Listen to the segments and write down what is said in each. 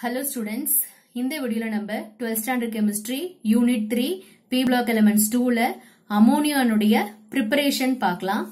Hello students இந்த வீடியோல நம்ம 12th standard chemistry unit three P block elements டூல அமோனியானுடைய ப்ரிப்பரேஷன் பார்க்கலாம்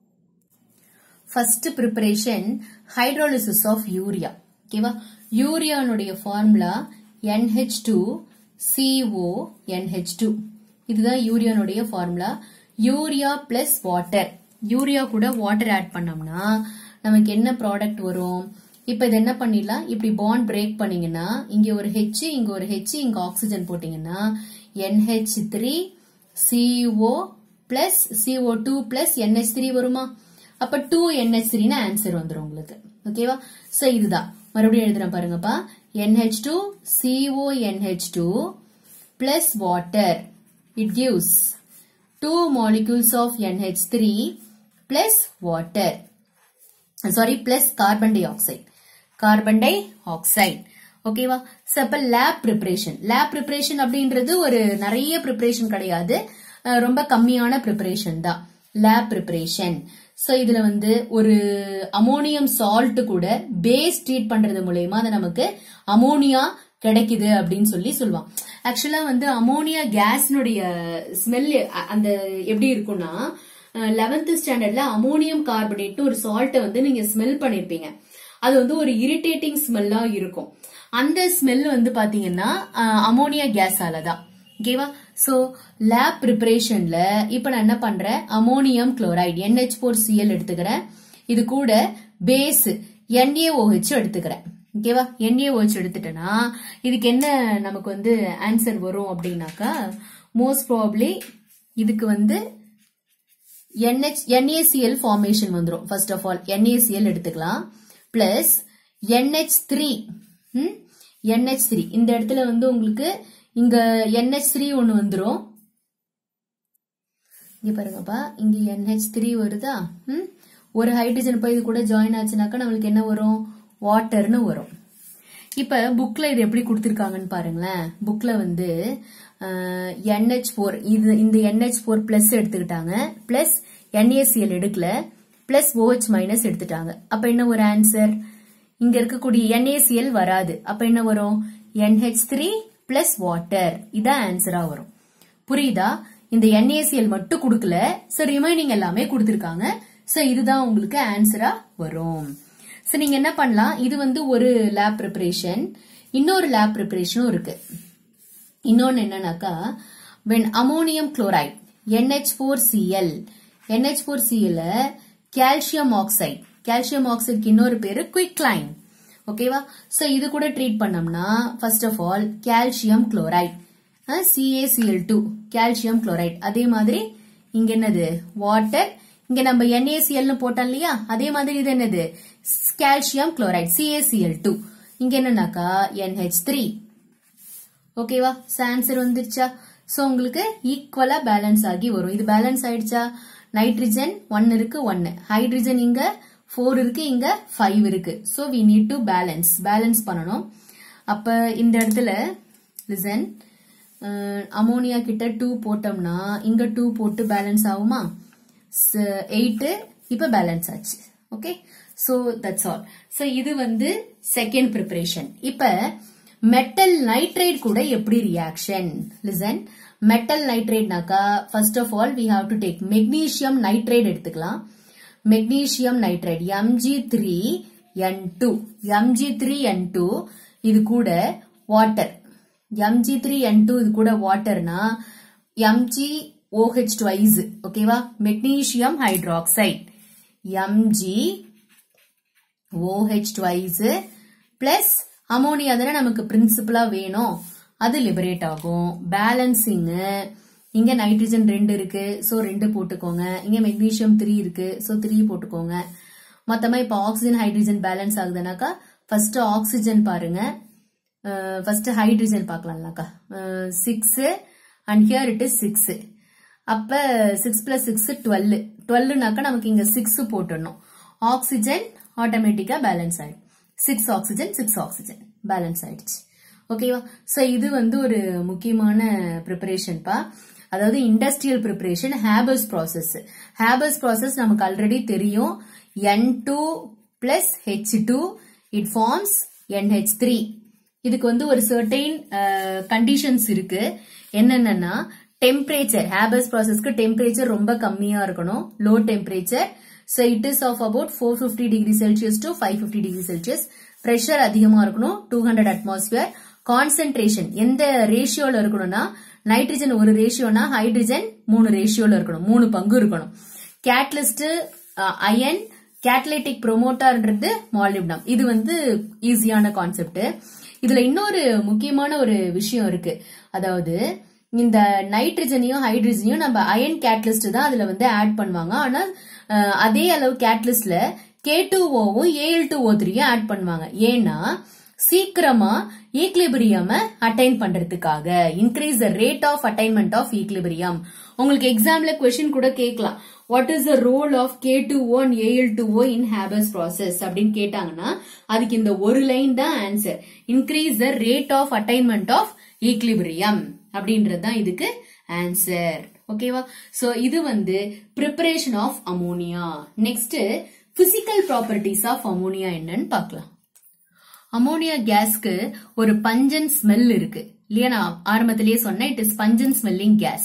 first preparation hydrolysis of urea ஓகேவா யூரியானுடைய formula NH2 two CO NH2 two இதுதான் யூரியானுடைய formula urea plus water urea கூட வாட்டர் ஆட் பண்ணோம்னா நமக்கு என்ன ப்ராடக்ட் வரும் இப்ப இது என்ன பண்ணிடலாம் இப்படி பாண்ட் பிரேக் பண்ணீங்கன்னா இங்க ஒரு ஹெச் இங்க ஒரு ஹெச் இங்க ஆக்சிஜன் போட்டீங்கன்னா NH3 three CO plus CO2 two plus NH3 three வருமா அப்ப டூ NH3 த்ரீன்னு ஆன்சர் வந்துரும் உங்களுக்கு ஓகேவா சோ இதுதான் மறுபடியும் எழுதுறேன் பாருங்கப்பா NH2 two CO NH2 two plus water it gives two molecules of NH3 plus water. Sorry, plus carbon dioxide. Carbon dioxide. ஓகேவா சோ அப்ப லேப் ப்ரிப்பரேஷன் லேப் ப்ரிப்பரேஷன் அப்படின்றது ஒரு நிறைய ப்ரிப்பரேஷன் கிடையாது அஹ் ரொம்ப கம்மியான ப்ரிப்பரேஷன் தான் லேப் ப்ரிப்பரேஷன் சோ இதுல வந்து ஒரு அமோனியம் சால்ட் கூட பேஸ் ட்ரீட் பண்றது மூலயமா அது நமக்கு அமோனியா கிடைக்குது அப்படின்னு சொல்லி சொல்லுவான் ஆக்சுவலா வந்து அமோனியா கேஸ்னுடைய ஸ்மெல் அந்த எப்படி இருக்கும்னா லெவன்த் ஸ்டாண்டர்ட்ல அமோனியம் கார்பனேட் ஒரு சால்ட்டை வந்து நீங்க ஸ்மெல் பண்ணிருப்பீங்க அது வந்து ஒரு இரிட்டேட்டிங் ஸ்மெல்லா இருக்கும் அந்த ஸ்மெல் வந்து பாத்தீங்கன்னா அமோனியா கேஸால தான் ஓகேவா சோ லேப் ப்ரிப்பரேஷன்ல இப்ப நான் என்ன பண்றேன் ammonium chloride NH four CL எடுத்துக்கிறேன் இது கூட பேஸ் NaOH எடுத்துக்கிறேன் ஓகேவா NaOH எடுத்துட்டேன்னா இதுக்கு என்ன நமக்கு வந்து ஆன்சர் வரும் அப்படின்னாக்கா மோஸ்ட் ப்ராபப்ளி இதுக்கு வந்து NH NaCl ஃபார்மேஷன் வந்துரும் ஃபர்ஸ்ட் ஆஃப் ஆல் NaCl எடுத்துக்கலாம் plus NH3 three NH3 three இந்த இடத்துல வந்து உங்களுக்கு இங்க NH3 த்ரீ ஒன்னு வந்துரும் இங்க பாருங்கப்பா இங்க NH3 த்ரீ வருதா ம்? ஒரு ஹைட்ரஜன் போய் இது கூட ஜாயின் ஆச்சுனாக்கா நம்மளுக்கு என்ன வரும் வாட்டர்னு வரும் இப்ப புக்ல இது எப்படி கொடுத்திருக்காங்கன்னு பாருங்களேன் புக்ல வந்து NH ஃபோர் இது இந்த NH ஃபோர் பிளஸ் எடுத்துக்கிட்டாங்க பிளஸ் NaCl எடுக்கல பிளஸ் OH மைனஸ் எடுத்துட்டாங்க அப்ப என்ன ஒரு ஆன்சர் இங்க இருக்கக்கூடிய NaCl வராது அப்ப என்ன வரும் NH3 த்ரீ பிளஸ் வாட்டர் இதான் ஆன்சரா வரும் புரியுதா இந்த NaCl மட்டும் கொடுக்கல சோ ரிமைனிங் எல்லாமே கொடுத்திருக்காங்க சோ இதுதான் உங்களுக்கு ஆன்சரா வரும் சோ நீங்க என்ன பண்ணலாம் இது வந்து ஒரு லேப் ப்ரிப்பரேஷன் இன்னொரு லேப் ப்ரிப்பரேஷனும் இருக்கு இன்னொன்னு என்னன்னாக்கா when ammonium chloride NH4Cl NH4Cl calcium oxide calcium ஆக்சைடுக்கு இன்னொரு பேரு குயிக்லைன் ஓகேவா சோ இது கூட ட்ரீட் பண்ணோம்னா first of all calcium chloride CaCl2 two calcium chloride அதே மாதிரி இங்க என்னது வாட்டர் இங்க நம்ம NaCl னு போட்டோம் இல்லையா அதே மாதிரி இது என்னது கால்சியம் குளோரைட் CaCl2 டூ இங்க என்னன்னாக்கா NH3 த்ரீ ஓகேவா ஆன்சர் வந்துருச்சா சோ உங்களுக்கு ஈக்குவலா பேலன்ஸ் ஆகி வரும் இது பேலன்ஸ் ஆயிடுச்சா நைட்ரஜன் ஒன் இருக்கு ஒன்னு ஹைட்ரஜன் இங்க ஃபோர் இருக்கு இங்க ஃபைவ் இருக்கு so we need to balance balance பண்ணணும் அப்ப இந்த இடத்துல லிசன் அமோனியா கிட்ட டூ போட்டோம்னா இங்க டூ போட்டு பேலன்ஸ் ஆகுமா எயிட் இப்ப பேலன்ஸ் ஆச்சு okay so that's all so இது வந்து செகண்ட் ப்ரிப்பரேஷன் இப்ப மெட்டல் நைட்ரேட் கூட எப்படி ரியாக்ஷன் லிசன் மெட்டல் நைட்ரேட்னாக்கா first of all we have to take magnesium nitrate எடுத்துக்கலாம் magnesium nitrate MG three N two MG three N two இது கூட water MG three N two இது கூட வாட்டர்னா எம்ஜி ஓஹெச் டுவைஸ் ஓகேவா magnesium hydroxide MG OH twice plus ammonia தானே நமக்கு பிரின்சிபலா வேணும் அது லிபரேட் ஆகும் பேலன்சிங் இங்க நைட்ரஜன் ரெண்டு இருக்கு சோ ரெண்டு போட்டுக்கோங்க இங்க மெக்னீசியம் த்ரீ இருக்கு சோ த்ரீ போட்டுக்கோங்க மொத்தமா இப்ப ஆக்சிஜன் ஹைட்ரஜன் பேலன்ஸ் ஆகுதுனாக்கா ஃபர்ஸ்ட் ஆக்சிஜன் பாருங்க ஃபர்ஸ்ட் ஹைட்ரஜன் பார்க்கலாம்லக்கா six and here it is six அப்ப சிக்ஸ் பிளஸ் சிக்ஸ் டுவெல் டுவெல்னாக்கா நமக்கு இங்க சிக்ஸ் போட்டுடணும் ஆக்சிஜன் ஆட்டோமேட்டிக்கா பேலன்ஸ் ஆயிடும் six oxygen six oxygen balance ஆயிடுச்சு ஓகேவா சோ இது வந்து ஒரு முக்கியமான ப்ரிப்பரேஷன் பா அதாவது industrial preparation Haber's process Haber's process நமக்கு ஆல்ரெடி தெரியும் N two plus H two it forms NH3 இதுக்கு வந்து ஒரு சர்டைன் கண்டிஷன்ஸ் இருக்கு என்னென்னா டெம்பரேச்சர் ஹேபஸ் ப்ராசஸ்க்கு டெம்பரேச்சர் ரொம்ப கம்மியா இருக்கணும் low temperature so it is of about four fifty degree Celsius to five fifty degree Celsius pressure அதிகமா இருக்கணும் டூ ஹண்ட்ரட் அட்மாஸ்பியர் கான்சென்ட்ரேஷன் எந்த ரேஷியோல இருக்கணும்னா நைட்ரஜன் ஒரு ரேஷியோனா ஹைட்ரஜன் மூணு ரேஷியோல இருக்கணும் மூணு பங்கு இருக்கணும் கேட்லிஸ்ட் அயன் கேட்டலைட்டிக் ப்ரொமோட்டார்ன்றது மாலிப்டம் இது வந்து ஈஸியான கான்செப்ட் இதுல இன்னொரு முக்கியமான ஒரு விஷயம் இருக்கு அதாவது இந்த நைட்ரஜனையும் ஹைட்ரஜனையும் நம்ம அயன் கேட்லிஸ்ட் தான் அதுல வந்து ஆட் பண்ணுவாங்க ஆனா அஹ், அதே அளவு கேட்லிஸ்ட்ல கே டூ ஓவும் ஏஎல் டூ ஓ த்ரீயும் ஆட் பண்ணுவாங்க ஏன்னா சீக்கிரமா ஈக்லிபிரியம் அட்டைன் பண்றதுக்காக increase the rate of attainment of equilibrium உங்களுக்கு எக்ஸாம்ல கொஸ்டின் கூட கேட்கலாம் what is the role of K two O and AL two O in Haber's process அப்படின்னு கேட்டாங்கன்னா அதுக்கு இந்த ஒரு லைன் தான் answer increase the rate of attainment of equilibrium அப்படின்றது தான் இதுக்கு ஆன்சர் ஓகேவா சோ இது வந்து preparation of ammonia next physical properties of ammonia என்னன்னு பார்க்கலாம் அமோனியா கேஸ்க்கு ஒரு பஞ்சன் ஸ்மெல் இருக்கு இல்லையா நான் ஆரம்பத்திலேயே சொன்னேன் it is pungent smelling gas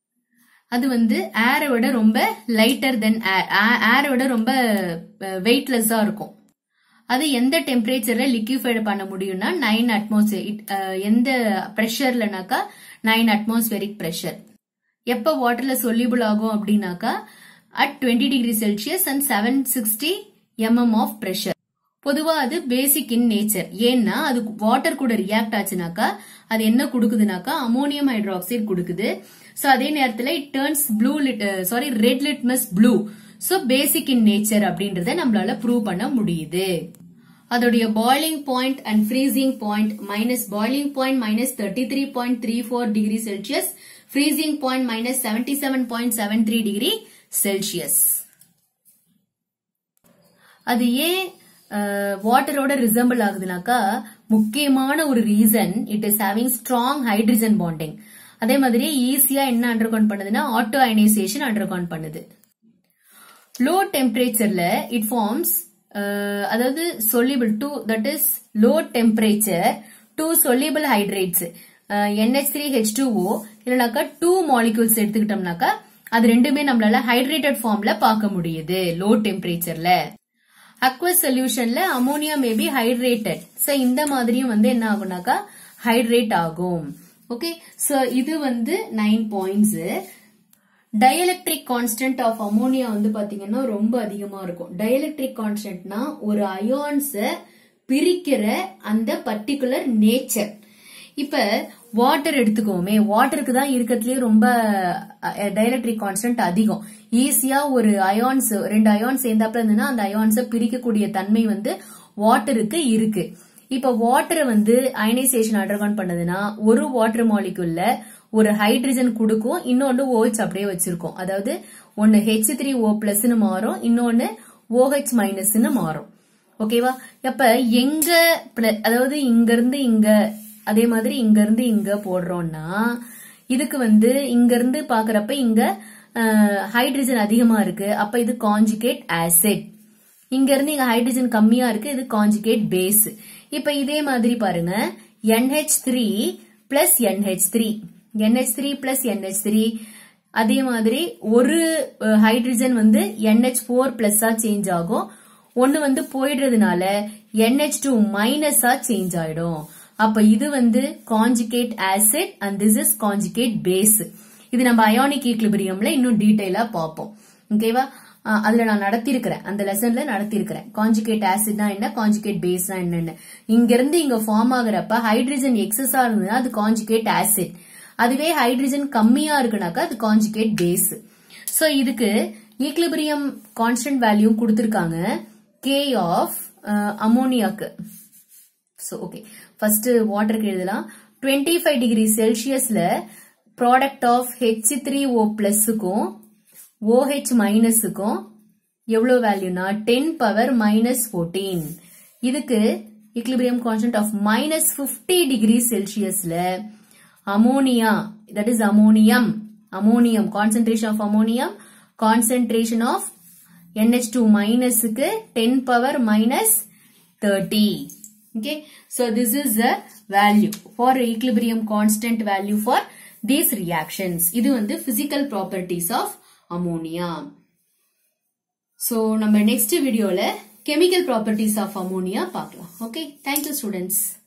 அது வந்து ஏரை விட ரொம்ப லைட்டர் தென் ஏர் ஏரை விட ரொம்ப வெயிட்லெஸ்ஸா இருக்கும் அது எந்த டெம்பரேச்சர்ல லிக்யூஃபைடு பண்ண முடியும்னா நைன் அட்மாஸ்பியர் எந்த ப்ரெஷர்லனாக்கா நைன் அட்மாஸ்பியரிக் ப்ரெஷர் எப்ப வாட்டர்ல சொல்யூபிள் ஆகும் அப்படின்னாக்கா at twenty degree Celsius and seven sixty MM of pressure பொதுவா அது பேசிக் இன் நேச்சர் ஏன்னா அது வாட்டர் கூட ரியாக்ட் ஆச்சுனாக்கா அது என்ன கொடுக்குதுனாக்கா அமோனியம் ஹைட்ராக்சைடு கொடுக்குது சோ அதே நேரத்துல it turns blue lit sorry red litmus blue so basic in nature அப்படின்றத நம்மளால ப்ரூவ் பண்ண முடியுது அதோடைய boiling point and freezing point minus boiling point minus thirty three point three four degree Celsius freezing point minus seventy seven point seven three degree Celsius அது ஏன் வாட்டரோட resemble ஆகுதுனாக்கா முக்கியமான ஒரு reason it is having strong hydrogen bonding அதே மாதிரி ஈஸியா என்ன அண்டர்கவுண்ட் பண்ணுதுன்னா ஆட்டோ அயனைசேஷன் அண்டர்கவுண்ட் பண்ணுது லோ டெம்பரேச்சர்ல இட் ஃபார்ம்ஸ் அதாவது soluble two that is low temperature two soluble hydrates NH three H two O இல்லைனாக்கா டூ மாலிகூல்ஸ் எடுத்துக்கிட்டோம்னாக்கா அது ரெண்டுமே நம்மளால ஹைட்ரேட்டட் ஃபார்ம்ல பார்க்க முடியுது லோ டெம்பரேச்சர்ல அக்வஸ் சொல்யூஷன்ல அமோனியா மேபி ஹைட்ரேட்டட் சோ இந்த மாதிரியும் வந்து என்ன ஆகும்னாக்கா ஹைட்ரேட் ஆகும் ஓகே சோ இது வந்து nine points dielectric constant of ammonia வந்து பாத்தீங்கன்னா ரொம்ப அதிகமா இருக்கும் டயலெக்ட்ரிக் கான்ஸ்டன்ட்னா ஒரு அயான்ஸ பிரிக்கிற அந்த பர்டிகுலர் நேச்சர் இப்ப வாட்டர் எடுத்துக்கோமே வாட்டருக்கு தான் இருக்கிறதுலயே ரொம்ப டயலெக்ட்ரிக் கான்ஸ்டன்ட் அதிகம் ஈஸியா ஒரு அயான்ஸ் ரெண்டு அயான்ஸ் சேர்ந்தாப்புல இருந்ததுன்னா அந்த அயான்ஸை பிரிக்கக்கூடிய தன்மை வந்து வாட்டருக்கு இருக்கு இப்ப வாட்டரை வந்து அயனைசேஷன் அண்டர்கான் பண்ணதுன்னா ஒரு வாட்டர் மாலிகுல்ல ஒரு ஹைட்ரஜன் கொடுக்கும் இன்னொன்னு OH அப்படியே வச்சிருக்கோம் அதாவது ஒன்னு ஹெச் த்ரீ ஓ பிளஸ்னு மாறும் இன்னொன்னு OH மைனஸ்னு மாறும் ஓகேவா அப்ப எங்க pl- அதாவது இங்க இருந்து இங்க அதே மாதிரி இங்க இருந்து இங்க போடுறோம்னா இதுக்கு வந்து இங்க இருந்து பாக்குறப்ப இங்க ஹைட்ரஜன் அதிகமா இருக்கு அப்ப இது காஞ்சுகேட் ஆசிட் இங்க இருந்து இங்க ஹைட்ரஜன் கம்மியா இருக்கு இது காஞ்சுகேட் பேஸ் இப்ப இதே மாதிரி பாருங்க NH3 three plus NH three NH three plus NH three அதே மாதிரி ஒரு ஹைட்ரஜன் வந்து NH4 ஃபோர் பிளஸ்ஸா சேஞ்ச் ஆகும் ஒன்னு வந்து போயிடுறதுனால NH2 டூ மைனஸா சேஞ்ச் ஆயிடும் அப்ப இது வந்து conjugate acid and this is conjugate base இது நம்ம அயானிக் ஈக்லிபிரியம்ல இன்னும் டீடைலா பார்ப்போம் ஓகேவா அஹ் அதுல நான் நடத்திருக்கிறேன் அந்த லெசன்ல நடத்திருக்கிறேன் காஞ்சுகேட் ஆசிட்னா என்ன காஞ்சுகேட் பேஸ்னா என்னன்னு இங்க இருந்து இங்க ஃபார்ம் ஆகுறப்ப ஹைட்ரஜன் எக்ஸஸா இருந்ததுன்னா அது காஞ்சுகேட் ஆசிட் அதுவே ஹைட்ரஜன் கம்மியா இருக்குனாக்கா அது காஞ்சுகேட் பேஸ் சோ இதுக்கு ஈக்லிபிரியம் கான்ஸ்டன்ட் வேல்யூ கொடுத்திருக்காங்க கே ஆஃப் அமோனியாக்கு ஸோ ஓகே ஃபர்ஸ்ட் வாட்டருக்கு எழுதலாம் டுவெண்ட்டி ஃபைவ் டிகிரி செல்சியஸ்ல product of H three O பிளஸுக்கும் ஓஹெச் மைனஸுக்கும் எவ்வளவு வேல்யூனா டென் பவர் மைனஸ் ஃபோர்டீன் இதுக்கு equilibrium constant of minus fifty degree செல்சியஸ்ல ammonia that is ammonium ammonium concentration of ammonium concentration of NH2 two மைனஸுக்கு ten power minus thirty Okay, so this is the value for equilibrium constant value for these reactions. இது வந்து physical properties of ammonia. So நம்ம next videoல chemical properties of ammonia பார்க்கலாம். Okay, thank you students.